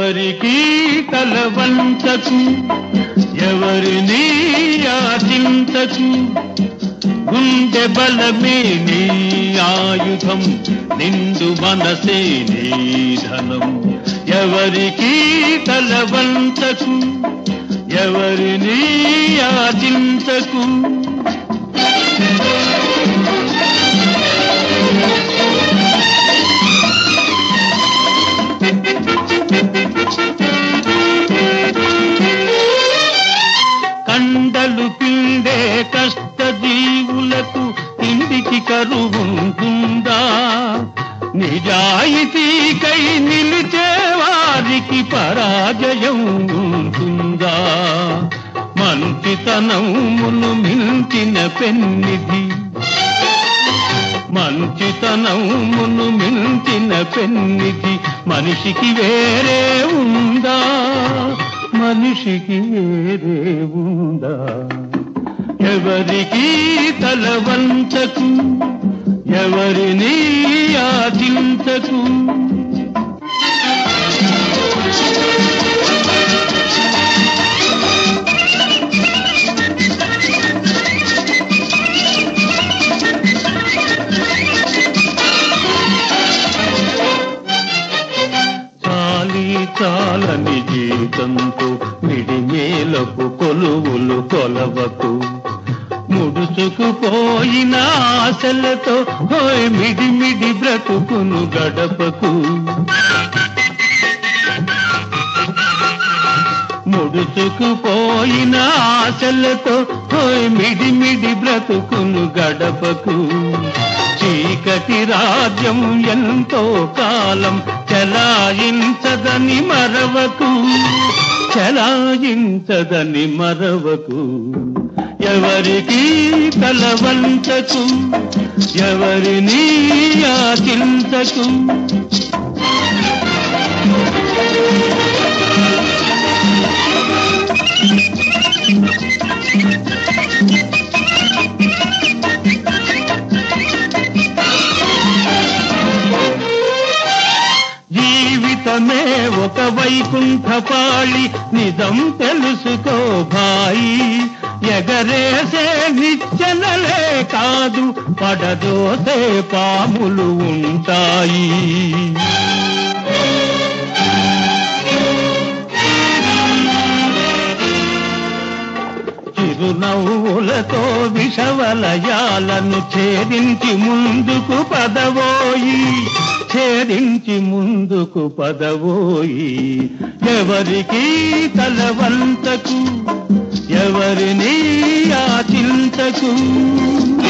ఎవరికి తలవంచకు ఎవరిని ఆచింతకు గుండె బలమే నీ ఆయుధం నిండు మనసే నీ ధనం ఎవరికి తలవంచకు ఎవరిని ఆచింతకు కండలు పిండే కష్ట జీవులకు ఇంటికి కరువుంటుందా నిజాయితీకై నిలిచే వారికి పరాజయం ఉంటుందా మంచితనమును మించిన పెన్నిధి మంచితనమును మించిన పెన్నిధి మనిషికి వేరే ఉందా మనిషికి వేరే ఉందా ఎవరికి తలవంచకు ఎవరిని ఆచించకు చాలి చాలని జీవితంతో మిడిమేలకు కొలువులు కొలవకు ముడుచుకుపోయిన ఆశలతో హోయ్ మిడిమిడి బ్రతుకును గడపకు ముడుచుకుపోయిన ఆశలతో హోయ్ మిడిమిడి బ్రతుకును గడపకు చీకటి రాజ్యం ఎంతో కాలం చలాయించదని మరవకు చలాయించదని మరవకు ఎవరికి తలవంచకు ఎవరిని ఆచించకు జీవితమే ఒక వైకుంఠపాళి నిజం తెలుసుకో భాయి ఎగరేసే నిచ్చెనలే కాదు పడదోసే పాములు ఉంటాయి చిరునవ్వులతో విషవలయాలను ఛేదించి ముందుకు పదవోయి ఛేదించి ముందుకు పదవోయి ఎవరికి తలవంతకు ఎవరిని ఆచింతకు